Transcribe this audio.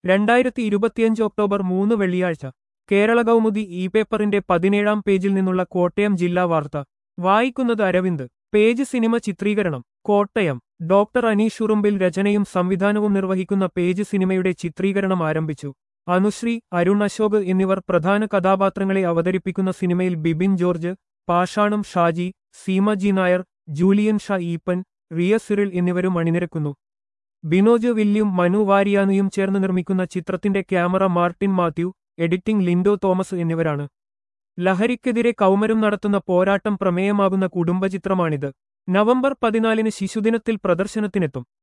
രണ്ടായിരത്തി ഇരുപത്തിയഞ്ച് ഒക്ടോബർ മൂന്ന് വെള്ളിയാഴ്ച കേരള കൗമുദി ഇ പേപ്പറിന്റെ പതിനേഴാം പേജിൽ നിന്നുള്ള കോട്ടയം ജില്ലാ വാർത്ത വായിക്കുന്നത് അരവിന്ദ് പേജ് സിനിമ ചിത്രീകരണം കോട്ടയം ഡോക്ടർ അനീഷ് ഉറുമ്പിൽ രചനയും സംവിധാനവും നിർവഹിക്കുന്ന പേജ് സിനിമയുടെ ചിത്രീകരണം ആരംഭിച്ചു അനുശ്രീ അരുൺ അശോക് എന്നിവർ പ്രധാന കഥാപാത്രങ്ങളെ അവതരിപ്പിക്കുന്ന സിനിമയിൽ ബിബിൻ ജോർജ് പാഷാണം ഷാജി സീമ ജി നായർ ജൂലിയൻ ഷാ ഈപ്പൻ റിയ സിറിൽ എന്നിവരും അണിനിരക്കുന്നു ബിനോജ് വില്യം മനു വാരിയാനുയും ചേർന്ന് നിർമ്മിക്കുന്ന ചിത്രത്തിന്റെ ക്യാമറ മാർട്ടിൻ മാത്യു എഡിറ്റിംഗ് ലിൻഡോ തോമസ് എന്നിവരാണ് ലഹരിക്കെതിരെ കൗമരം നടത്തുന്ന പോരാട്ടം പ്രമേയമാകുന്ന കുടുംബചിത്രമാണിത് നവംബർ പതിനാലിന് ശിശുദിനത്തിൽ പ്രദർശനത്തിനെത്തും